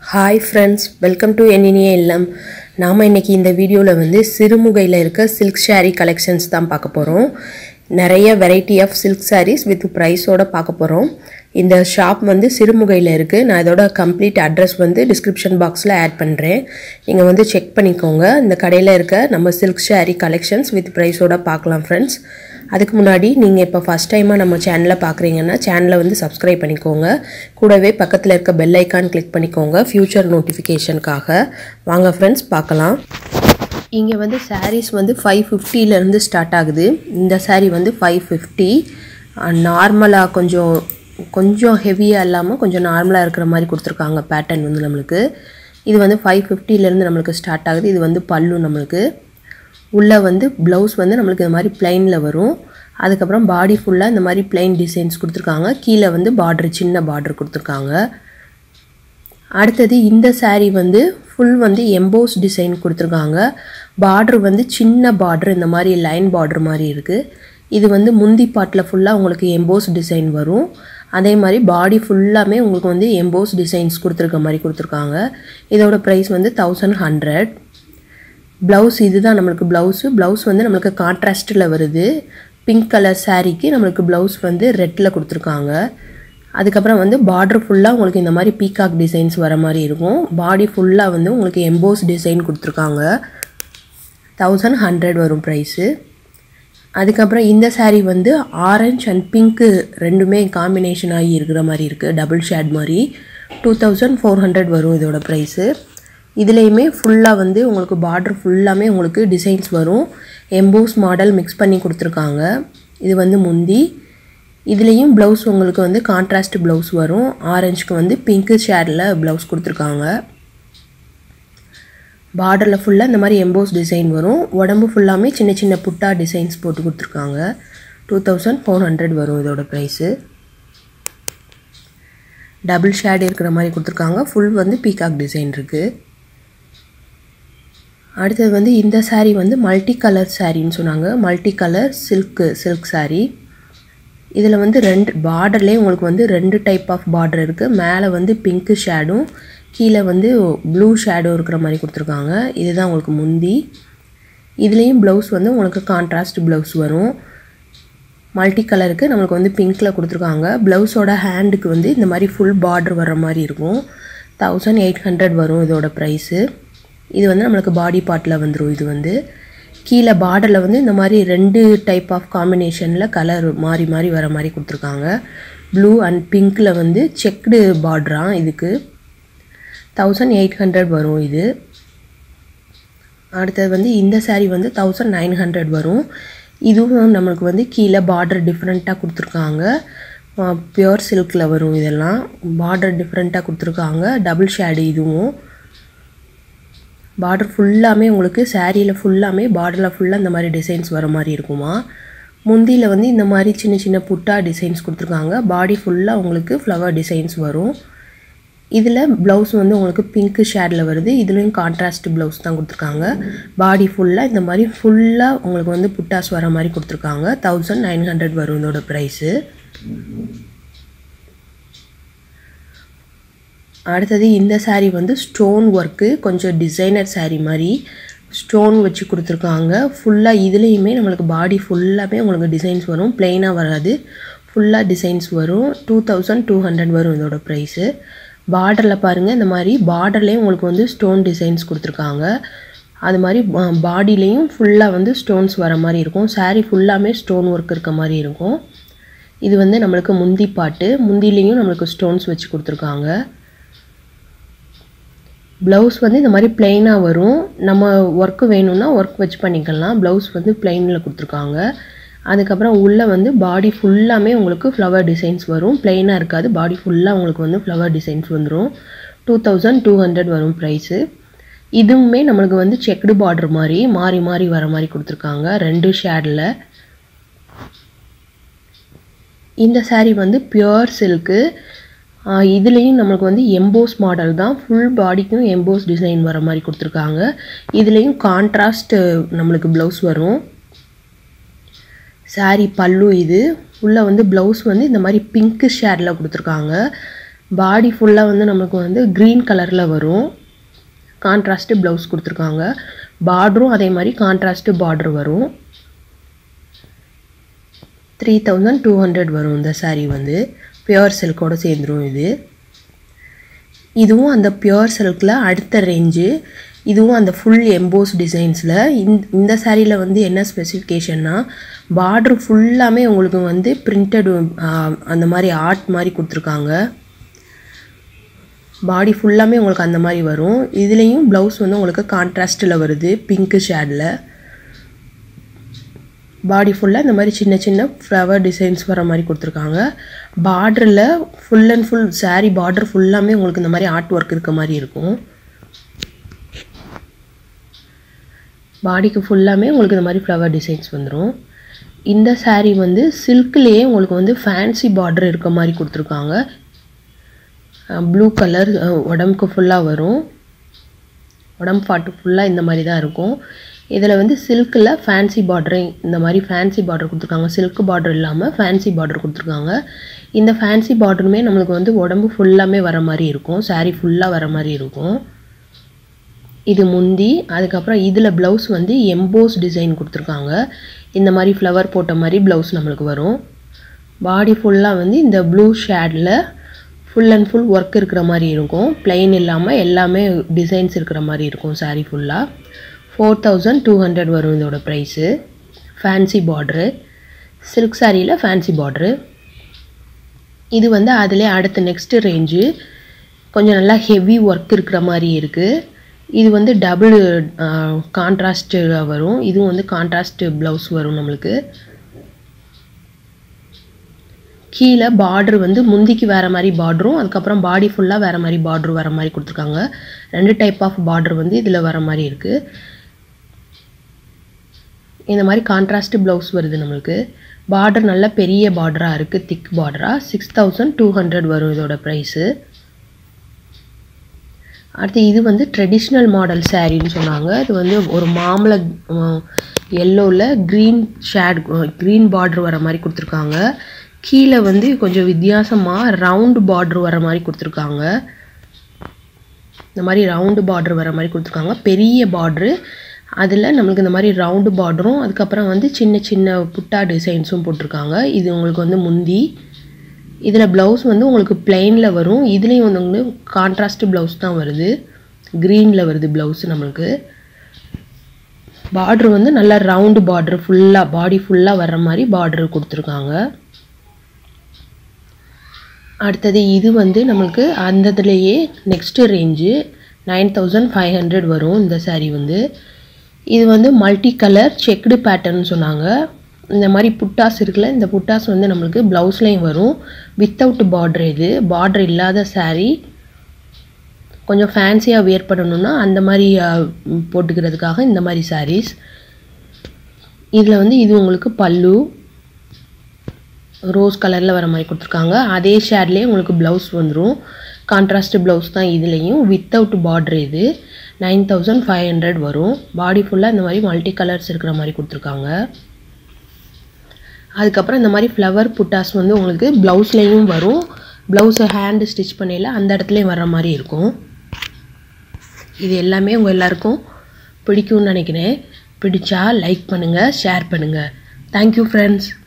hi friends welcome to என்னினிய இல்லம் நாம் இன்னைக்கு இந்த வீடியோவில் வந்து சிறுமுகையில் இருக்க சில்க் ஷாரி கலெக்ஷன்ஸ் தான் பார்க்க போகிறோம் நிறைய variety of silk sarees with ப்ரைஸோட பார்க்க போகிறோம் இந்த ஷாப் வந்து சிறுமுகையில் இருக்குது நான் இதோட கம்ப்ளீட் அட்ரஸ் வந்து டிஸ்கிரிப்ஷன் பாக்ஸில் ஆட் பண்ணுறேன் நீங்கள் வந்து செக் பண்ணிக்கோங்க இந்த கடையில் இருக்க நம்ம சில்க் ஷாரி கலெக்ஷன்ஸ் வித் ப்ரைஸோட பார்க்கலாம் ஃப்ரெண்ட்ஸ் அதுக்கு முன்னாடி நீங்கள் இப்போ ஃபஸ்ட் டைமாக நம்ம சேனலை பார்க்குறீங்கன்னா சேனலை வந்து சப்ஸ்கிரைப் பண்ணிக்கோங்க கூடவே பக்கத்தில் இருக்க பெல் ஐக்கான் கிளிக் பண்ணிக்கோங்க ஃப்யூச்சர் நோட்டிஃபிகேஷனுக்காக வாங்க ஃப்ரெண்ட்ஸ் பார்க்கலாம் இங்கே வந்து சாரீஸ் வந்து ஃபைவ் ஃபிஃப்டிலேருந்து ஸ்டார்ட் ஆகுது இந்த saree வந்து ஃபைவ் ஃபிஃப்டி நார்மலாக கொஞ்சம் கொஞ்சம் ஹெவியாக இல்லாமல் கொஞ்சம் நார்மலாக இருக்கிற மாதிரி கொடுத்துருக்காங்க பேட்டர்ன் வந்து நம்மளுக்கு இது வந்து ஃபைவ் ஃபிஃப்டிலேருந்து நம்மளுக்கு ஸ்டார்ட் ஆகுது இது வந்து பல்லு நம்மளுக்கு உள்ளே வந்து ப்ளவுஸ் வந்து நம்மளுக்கு இந்த மாதிரி பிளைனில் வரும் அதுக்கப்புறம் பாடி ஃபுல்லாக இந்த மாதிரி பிளைன் டிசைன்ஸ் கொடுத்துருக்காங்க கீழே வந்து பார்டர் சின்ன பார்டர் கொடுத்துருக்காங்க அடுத்தது இந்த saree வந்து ஃபுல் வந்து எம்போஸ் டிசைன் கொடுத்துருக்காங்க பார்டர் வந்து சின்ன பார்டர் இந்த மாதிரி லைன் பார்டர் மாதிரி இருக்குது இது வந்து முந்தி பாட்டில் ஃபுல்லாக உங்களுக்கு எம்போஸ் டிசைன் வரும் அதே மாதிரி பாடி ஃபுல்லாமே உங்களுக்கு வந்து எம்போஸ் டிசைன்ஸ் கொடுத்துருக்க மாதிரி கொடுத்துருக்காங்க இதோட ப்ரைஸ் வந்து தௌசண்ட் ஹண்ட்ரட் ப்ளவுஸ் இதுதான் நம்மளுக்கு ப்ளவுஸு ப்ளவுஸ் வந்து நம்மளுக்கு கான்ட்ராஸ்ட்டில் வருது பிங்க் கலர் சாரீக்கு நம்மளுக்கு ப்ளவுஸ் வந்து ரெட்டில் கொடுத்துருக்காங்க அதுக்கப்புறம் வந்து பார்டர் ஃபுல்லாக உங்களுக்கு இந்த மாதிரி பீகாக் டிசைன்ஸ் வர மாதிரி இருக்கும் பாடி ஃபுல்லாக வந்து உங்களுக்கு எம்போஸ் டிசைன் கொடுத்துருக்காங்க தௌசண்ட் ஹண்ட்ரட் வரும் ப்ரைஸு அதுக்கப்புறம் இந்த saree வந்து ஆரஞ்ச் அண்ட் பிங்க்கு ரெண்டுமே காம்பினேஷன் ஆகி இருக்கிற மாதிரி இருக்குது டபுள் ஷேட் மாதிரி டூ தௌசண்ட் ஃபோர் ஹண்ட்ரட் வரும் இதோட ப்ரைஸு இதுலேயுமே ஃபுல்லாக வந்து உங்களுக்கு பார்டர் ஃபுல்லாமே உங்களுக்கு டிசைன்ஸ் வரும் எம்போஸ் மாடல் மிக்ஸ் பண்ணி கொடுத்துருக்காங்க இது வந்து முந்தி இதுலேயும் ப்ளவுஸ் உங்களுக்கு வந்து கான்ட்ராஸ்ட் ப்ளவுஸ் வரும் ஆரஞ்சுக்கு வந்து பிங்க்கு ஷேடில் ப்ளவுஸ் கொடுத்துருக்காங்க பார்டரில் ஃபுல்லாக இந்த மாதிரி எம்போஸ் டிசைன் வரும் உடம்பு ஃபுல்லாமே சின்ன சின்ன புட்டா டிசைன்ஸ் போட்டு கொடுத்துருக்காங்க டூ தௌசண்ட் ஃபோர் ஹண்ட்ரட் வரும் இதோட ப்ரைஸு டபுள் ஷேட் இருக்கிற மாதிரி கொடுத்துருக்காங்க ஃபுல் வந்து பீகாக் டிசைன் இருக்குது அடுத்தது வந்து இந்த saree வந்து மல்டி கலர் சாரின்னு சொன்னாங்க multi colour silk silk saree இதில் வந்து ரெண்டு பார்டர்லேயே உங்களுக்கு வந்து ரெண்டு டைப் ஆஃப் பார்டர் இருக்குது மேலே வந்து பிங்க்கு ஷேடும் கீழே வந்து ப்ளூ ஷேடோ இருக்கிற மாதிரி கொடுத்துருக்காங்க இதுதான் உங்களுக்கு முந்தி இதுலேயும் ப்ளவுஸ் வந்து உங்களுக்கு கான்ட்ராஸ்ட் ப்ளவுஸ் வரும் மல்டி கலருக்கு நம்மளுக்கு வந்து பிங்க்கில் கொடுத்துருக்காங்க ப்ளவுஸோட ஹேண்டுக்கு வந்து இந்த மாதிரி ஃபுல் பார்டர் வர மாதிரி இருக்கும் தௌசண்ட் எயிட் ஹண்ட்ரட் வரும் இதோட ப்ரைஸு இது வந்து நம்மளுக்கு பாடி பார்ட்டில் வந்துடும் இது வந்து கீழே பார்டரில் வந்து இந்த மாதிரி ரெண்டு டைப் ஆஃப் காம்பினேஷனில் கலர் மாறி மாறி வர மாதிரி கொடுத்துருக்காங்க ப்ளூ அண்ட் பிங்க்கில் வந்து செக்டு பார்டரான் இதுக்கு தௌசண்ட் எயிட் ஹண்ட்ரட் வரும் இது அடுத்தது வந்து இந்த saree வந்து தௌசண்ட் நைன் ஹண்ட்ரட் வரும் இதுவும் நம்மளுக்கு வந்து கீழே பார்டர் டிஃப்ரெண்ட்டாக கொடுத்துருக்காங்க பியோர் சில்கில் வரும் இதெல்லாம் பார்டர் டிஃப்ரெண்ட்டாக கொடுத்துருக்காங்க டபுள் ஷேடு இதுவும் பார்டர் ஃபுல்லாமே உங்களுக்கு சாரியில் ஃபுல்லாமே பார்டரில் ஃபுல்லாக இந்த மாதிரி டிசைன்ஸ் வர மாதிரி இருக்குமா முந்தியில் வந்து இந்த மாதிரி சின்ன சின்ன புட்டா டிசைன்ஸ் கொடுத்துருக்காங்க பாடி ஃபுல்லாக உங்களுக்கு ஃப்ளவர் டிசைன்ஸ் வரும் இதில் ப்ளவுஸ் வந்து உங்களுக்கு பிங்க்கு ஷேடில் வருது இதுலேயும் கான்ட்ராஸ்ட் ப்ளவுஸ் தான் கொடுத்துருக்காங்க பாடி ஃபுல்லாக இந்த மாதிரி ஃபுல்லாக உங்களுக்கு வந்து புட்டாஸ் வர மாதிரி கொடுத்துருக்காங்க தௌசண்ட் நைன் ஹண்ட்ரட் வரும் இதோட ப்ரைஸு அடுத்தது இந்த saree வந்து ஸ்டோன் ஒர்க்கு கொஞ்சம் டிசைனர் saree மாதிரி ஸ்டோன் வச்சு கொடுத்துருக்காங்க ஃபுல்லாக இதுலேயுமே நம்மளுக்கு பாடி ஃபுல்லாகவே உங்களுக்கு டிசைன்ஸ் வரும் பிளெயினாக வராது ஃபுல்லாக டிசைன்ஸ் வரும் டூ தௌசண்ட் டூ ஹண்ட்ரட் வரும் இதோட ப்ரைஸு பார்டரில் பாருங்கள் இந்த மாதிரி பார்டர்லேயும் உங்களுக்கு வந்து ஸ்டோன் டிசைன்ஸ் கொடுத்துருக்காங்க அது மாதிரி பாடியிலையும் ஃபுல்லாக வந்து ஸ்டோன்ஸ் வர மாதிரி இருக்கும் saree ஃபுல்லாமே ஸ்டோன் ஒர்க் இருக்க மாதிரி இருக்கும் இது வந்து நம்மளுக்கு முந்தி பாட்டு முந்திலையும் நம்மளுக்கு ஸ்டோன்ஸ் வச்சு கொடுத்துருக்காங்க ப்ளவுஸ் வந்து இந்த மாதிரி பிளெயினாக வரும் நம்ம ஒர்க்கு வேணும்னா ஒர்க் வச்சு பண்ணிக்கலாம் ப்ளவுஸ் வந்து பிளெயினில் கொடுத்துருக்காங்க அதுக்கப்புறம் உள்ளே வந்து பாடி ஃபுல்லாமே உங்களுக்கு ஃப்ளவர் டிசைன்ஸ் வரும் பிளெயினாக இருக்காது பாடி ஃபுல்லாக உங்களுக்கு வந்து ஃப்ளவர் டிசைன்ஸ் வந்துடும் டூ தௌசண்ட் டூ ஹண்ட்ரட் வரும் ப்ரைஸு இதுவுமே நம்மளுக்கு வந்து செக்டு பார்டர் மாதிரி மாறி மாறி வர மாதிரி கொடுத்துருக்காங்க ரெண்டு ஷேடில் இந்த saree வந்து பியோர் சில்க்கு இதுலேயும் நம்மளுக்கு வந்து எம்போஸ் மாடல் தான் ஃபுல் பாடிக்கும் எம்போஸ் டிசைன் வர மாதிரி கொடுத்துருக்காங்க இதுலேயும் கான்ட்ராஸ்ட் நம்மளுக்கு ப்ளவுஸ் வரும் saree பல்லு இது உள்ளே வந்து ப்ளவுஸ் வந்து இந்த மாதிரி பிங்க்கு ஷேடில் கொடுத்துருக்காங்க பாடி ஃபுல்லாக வந்து நமக்கு வந்து க்ரீன் கலரில் வரும் கான்ட்ராஸ்ட்டு ப்ளவுஸ் கொடுத்துருக்காங்க பார்டரும் அதே மாதிரி கான்ட்ராஸ்ட்டு பார்டர் வரும் த்ரீ தௌசண்ட் டூ ஹண்ட்ரட் வரும் இந்த saree வந்து பியூர் சில்கோட சேர்ந்துரும் இது இதுவும் அந்த பியூர் சில்கில் அடுத்த ரேஞ்சு இதுவும் அந்த ஃபுல் எம்போஸ் டிசைன்ஸில் இந்த இந்த சாரியில் வந்து என்ன ஸ்பெசிஃபிகேஷன்னா பார்டர் ஃபுல்லாமே உங்களுக்கு வந்து பிரிண்டட் அந்த மாதிரி ஆர்ட் மாதிரி கொடுத்துருக்காங்க பாடி ஃபுல்லாமே உங்களுக்கு அந்த மாதிரி வரும் இதுலேயும் ப்ளவுஸ் வந்து உங்களுக்கு கான்ட்ராஸ்ட்டில் வருது பிங்க்கு ஷேடில் பாடி ஃபுல்லாக இந்த மாதிரி சின்ன சின்ன ஃப்ளவர் டிசைன்ஸ் வர மாதிரி கொடுத்துருக்காங்க பார்டரில் full and full saree border ஃபுல்லாமே உங்களுக்கு இந்த மாதிரி ஆர்ட் ஒர்க் இருக்க மாதிரி இருக்கும் பாடிக்கு ஃபுல்லாமே உங்களுக்கு இந்த மாதிரி ஃப்ளவர் டிசைன்ஸ் வந்துடும் இந்த saree வந்து சில்க்லேயே உங்களுக்கு வந்து ஃபேன்சி பார்டர் இருக்க மாதிரி கொடுத்துருக்காங்க ப்ளூ கலர் உடம்புக்கு ஃபுல்லாக வரும் உடம்பு பாட்டு ஃபுல்லாக இந்த மாதிரி தான் இருக்கும் இதில் வந்து சில்கில் ஃபேன்சி பார்டரு இந்த மாதிரி ஃபேன்சி பார்டர் கொடுத்துருக்காங்க சில்க் பார்டர் இல்லாமல் ஃபேன்சி பார்டர் கொடுத்துருக்காங்க இந்த ஃபேன்சி பார்டருமே நம்மளுக்கு வந்து உடம்பு ஃபுல்லாமே வர மாதிரி இருக்கும் saree ஃபுல்லாக வர மாதிரி இருக்கும் இது முந்தி அதுக்கப்புறம் இதில் ப்ளவுஸ் வந்து எம்போஸ் டிசைன் கொடுத்துருக்காங்க இந்த மாதிரி ஃப்ளவர் போட்ட மாதிரி ப்ளவுஸ் நம்மளுக்கு வரும் பாடி ஃபுல்லாக வந்து இந்த ப்ளூ ஷேடில் ஃபுல் அண்ட் ஃபுல் ஒர்க் இருக்கிற மாதிரி இருக்கும் plain இல்லாமல் எல்லாமே டிசைன்ஸ் இருக்கிற மாதிரி இருக்கும் saree ஃபுல்லாக ஃபோர் தௌசண்ட் டூ ஹண்ட்ரட் வரும் இதோட ப்ரைஸு ஃபேன்சி பார்ட்ரு சில்க் சாரியில் ஃபேன்சி பார்ட்ரு இது வந்து அதிலே அடுத்த நெக்ஸ்ட் ரேஞ்சு கொஞ்சம் நல்லா ஹெவி ஒர்க் இருக்கிற மாதிரி இருக்குது இது வந்து டபுள் கான்ட்ராஸ்ட்டு வரும் இதுவும் வந்து கான்ட்ராஸ்ட் ப்ளவுஸ் வரும் நம்மளுக்கு கீழே பார்டர் வந்து முந்திக்கு வேறு மாதிரி பார்டரும் அதுக்கப்புறம் பாடி ஃபுல்லாக வேறு மாதிரி பார்டர் வர மாதிரி கொடுத்துருக்காங்க ரெண்டு டைப் ஆஃப் பார்டர் வந்து இதில் வர மாதிரி இருக்குது இந்த மாதிரி கான்ட்ராஸ்ட் ப்ளவுஸ் வருது நம்மளுக்கு பார்டர் நல்ல பெரிய பார்டராக இருக்குது திக் பார்டராக சிக்ஸ் தௌசண்ட் டூ ஹண்ட்ரட் வரும் இதோட ப்ரைஸு அடுத்து இது வந்து ட்ரெடிஷ்னல் மாடல் சாரின்னு சொன்னாங்க இது வந்து ஒரு மாம்பழ எல்லோவில் க்ரீன் ஷேட் க்ரீன் பார்டர் வர மாதிரி கொடுத்துருக்காங்க கீழே வந்து கொஞ்சம் வித்தியாசமாக ரவுண்டு பார்டர் வர மாதிரி கொடுத்துருக்காங்க இந்த மாதிரி ரவுண்டு பார்டர் வர மாதிரி கொடுத்துருக்காங்க பெரிய பார்ட்ரு அதில் நம்மளுக்கு இந்த மாதிரி ரவுண்டு பார்டரும் அதுக்கப்புறம் வந்து சின்ன சின்ன புட்டா டிசைன்ஸும் போட்டிருக்காங்க இது உங்களுக்கு வந்து முந்தி இதில் ப்ளவுஸ் வந்து உங்களுக்கு பிளெயினில் வரும் இதுலேயும் வந்து உங்களுக்கு கான்ட்ராஸ்ட் ப்ளவுஸ் தான் வருது க்ரீனில் வருது ப்ளவுஸ் நம்மளுக்கு பார்ட்ரு வந்து நல்லா ரவுண்டு பார்ட்ரு ஃபுல்லாக பாடி ஃபுல்லாக வர்ற மாதிரி பார்ட்ரு கொடுத்துருக்காங்க அடுத்தது இது வந்து நம்மளுக்கு அந்த இதுலேயே next range nine thousand five hundred வரும் இந்த saree வந்து இது வந்து மல்டி கலர் செக்குடு பேட்டர்ன் சொன்னாங்க இந்த மாதிரி புட்டாஸ் இருக்குல்ல இந்த புட்டாஸ் வந்து நம்மளுக்கு ப்ளவுஸ்லேயும் வரும் வித்தவுட் பார்டர் இது பார்டர் இல்லாத saree கொஞ்சம் ஃபேன்சியாக வியர் பண்ணணும்னா அந்த மாதிரி அஹ், போட்டுக்கிறதுக்காக இந்த மாதிரி sarees இதில் வந்து இது உங்களுக்கு பல்லு ரோஸ் கலரில் வர மாதிரி கொடுத்துருக்காங்க அதே ஷேட்லேயே உங்களுக்கு ப்ளவுஸ் வந்துடும் கான்ட்ராஸ்ட் ப்ளவுஸ் தான் இதுலேயும் வித்தவுட் பார்டர் இது நைன் தௌசண்ட் ஃபைவ் ஹண்ட்ரட் வரும் பாடி ஃபுல்லாக இந்த மாதிரி மல்டி கலர்ஸ் இருக்கிற மாதிரி கொடுத்துருக்காங்க அதுக்கப்புறம் இந்த மாதிரி ஃப்ளவர் புட்டாஸ் வந்து உங்களுக்கு ப்ளவுஸ்லேயும் வரும் ப்ளவுஸை ஹேண்டு ஸ்டிச் பண்ணையில் அந்த இடத்துலையும் வர்ற மாதிரி இருக்கும் இது எல்லாமே உங்கள் எல்லாருக்கும் பிடிக்கும்னு நினைக்கிறேன் பிடிச்சா லைக் பண்ணுங்கள் ஷேர் பண்ணுங்கள் தேங்க்யூ ஃப்ரெண்ட்ஸ்